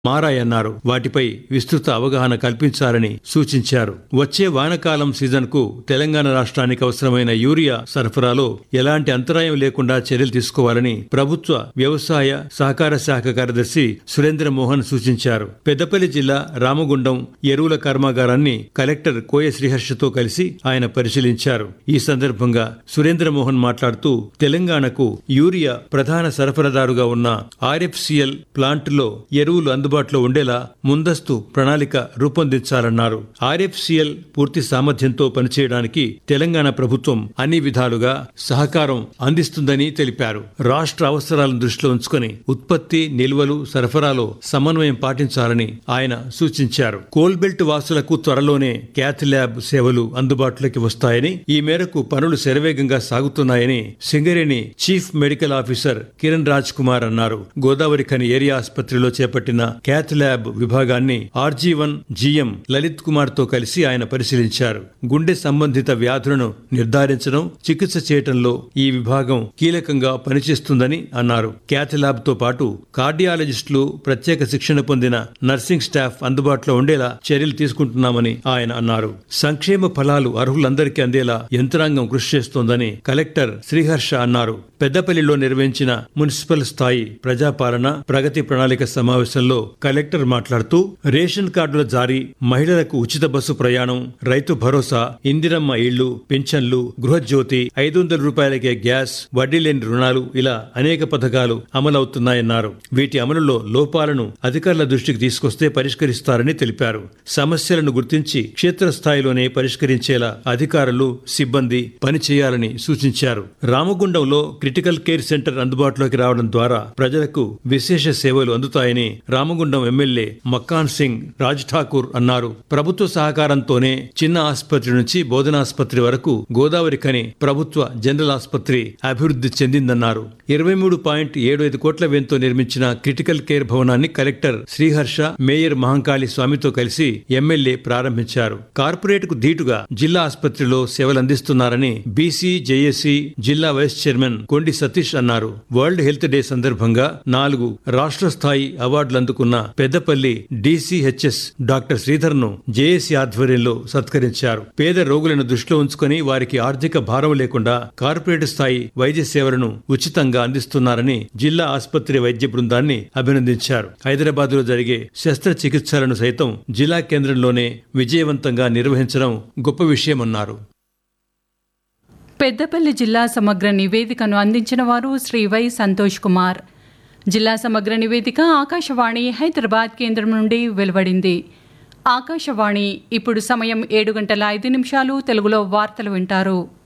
మారాయన్నారు వాటిపై విస్తృత అవగాహన కల్పించాలని సూచించారు వచ్చే వానకాలం సీజన్ కు తెలంగాణ రాష్ట్రానికి అవసరమైన యూరియా సరఫరాలో ఎలాంటి అంతరాయం లేకుండా చర్యలు తీసుకోవాలని ప్రభుత్వ వ్యవసాయ సహకార శాఖ కార్యదర్శి సురేంద్ర మోహన్ సూచించారు పెద్దపల్లి జిల్లా రామగుండం ఎరువుల కర్మాగారాన్ని కలెక్టర్ కోయ శ్రీహర్షతో కలిసి ఆయన పరిశీలించారు ఈ సందర్భంగా సురేంద్ర మోహన్ మాట్లాడుతూ తెలంగాణకు యూరియా ప్రధాన సరఫరాదారుగా ఉన్న ఆర్ఎఫ్సిఎల్ ప్లాంట్లో ఎరువులు అందుబాటులో ఉండేలా ముందస్తు ప్రణాళిక రూపొందించాలన్నారు ఆర్ఎఫ్సిఎల్ పూర్తి సామర్థ్యంతో పనిచేయడానికి తెలంగాణ ప్రభుత్వం అన్ని విధాలుగా సహకారం అందిస్తుందని తెలిపారు రాష్ట్ర అవసరాలను దృష్టిలో ఉంచుకొని ఉత్పత్తి నిల్వలు సరఫరాలో సమన్వయం పాటించాలని ఆయన సూచించారు కోల్బెల్ట్ వాసులకు త్వరలోనే క్యాథ్ ల్యాబ్ సేవలు అందుబాటులోకి వస్తాయని ఈ మేరకు పనులు శరవేగంగా సాగుతున్నాయని Singareni chief medical officer Kiran Raj Kumar అన్నారు గోదావరి ఖని ఏరియా ఆసుపత్రిలో చేపట్టిన క్యాథ్ ల్యాబ్ విభాగాన్ని RG one GM Lalit Kumar తో కలిసి ఆయన పరిశీలించారు గుండె సంబంధిత వ్యాధులను నిర్ధారించడం చికిత్స చేయటంలో ఈ విభాగం కీలకంగా పనిచేస్తుందని అన్నారు క్యాథ్ ల్యాబ్ తో పాటు కార్డియాలజిస్టులు ప్రత్యేక శిక్షణ పొందిన నర్సింగ్ స్టాఫ్ అందుబాటులో ఉండేలా చర్యలు తీసుకుంటున్నామని ఆయన అన్నారు సంక్షేమ ఫలాలు అర్హులందరికీ అందేలా యంత్రాంగం కృషి చేస్తోందని కలెక్టర్ శ్రీహర్ష అన్నారు పెద్దపల్లిలో నిర్వహించిన మున్సిపల్ స్థాయి ప్రజాపాలన ప్రగతి ప్రణాళిక సమావేశంలో కలెక్టర్ మాట్లాడుతూ రేషన్ కార్డుల జారీ మహిళలకు ఉచిత బస్సు ప్రయాణం రైతు భరోసా ఇందిరమ్మ ఇళ్లు పింఛన్లు గృహజ్యోతి ఐదు వందల రూపాయలకే గ్యాస్ వడ్డీ లేని రుణాలు ఇలా అనేక పథకాలు అమలవుతున్నాయన్నారు వీటి అమలులో లోపాలను అధికారుల దృష్టికి తీసుకొస్తే పరిష్కరిస్తారని తెలిపారు సమస్యలను గుర్తించి క్షేత్రస్థాయిలోనే పరిష్కరించేలా అధికారులు సిబ్బంది పనిచేయాలని సూచించారు రామగుండంలో క్రిటికల్ కేర్ సెంటర్ అందుబాటులోకి రావడం ద్వారా ప్రజలకు విశేష సేవలు అందుతాయని రామగుండం ఎమ్మెల్యే మక్కాన్ సింగ్ రాజ్ ఠాకూర్ అన్నారు ప్రభుత్వ సహకారంతోనే చిన్న ఆసుపత్రి నుంచి బోధనాసుపత్రి వరకు గోదావరి ఖని ప్రభుత్వ జనరల్ ఆసుపత్రి అభివృద్ధి చెందిందన్నారు ఇరవై మూడు పాయింట్ ఏడు ఐదు కోట్ల వ్యయంతో నిర్మించిన క్రిటికల్ కేర్ భవనాన్ని కలెక్టర్ శ్రీహర్ష మేయర్ మహంకాళి స్వామితో కలిసి ఎమ్మెల్యే ప్రారంభించారు కార్పొరేట్ కు ధీటుగా జిల్లా ఆసుపత్రిలో సేవలు అందిస్తున్నారని బీసీ జేఏసీ జిల్లా వైస్ చైర్మన్ కొండి సతీష్ అన్నారు వరల్డ్ హెల్త్ డే సందర్భంగా నాలుగు రాష్ట్ర స్థాయి అవార్డులు అందుకున్న పెద్దపల్లి డీసీహెచ్ఎస్ డాక్టర్ శ్రీధర్ ను జేఏసీ ఆధ్వర్యంలో సత్కరించారు పేద రోగులను దృష్టిలో ఉంచుకొని వారికి ఆర్థిక భారం లేకుండా కార్పొరేట్ స్థాయి వైద్య సేవలను ఉచితంగా అందిస్తున్నారని జిల్లా ఆసుపత్రి వైద్య బృందాన్ని అభినందించారు హైదరాబాద్ లో జరిగే శస్త్రచికిత్సలను సైతం జిల్లా కేంద్రంలోనే విజయవంతంగా నిర్వహించడం గొప్ప విషయమన్నారు పెద్దపల్లి జిల్లా సమగ్ర నివేదికను అందించిన వారు శ్రీ వై సంతోష్ కుమార్ జిల్లా సమగ్ర నివేదిక ఆకాశవాణి హైదరాబాద్ కేంద్రం నుండి వెలువడింది ఆకాశవాణి ఇప్పుడు సమయం ఏడు గంటల ఐదు నిమిషాలు తెలుగులో వార్తలు వింటారు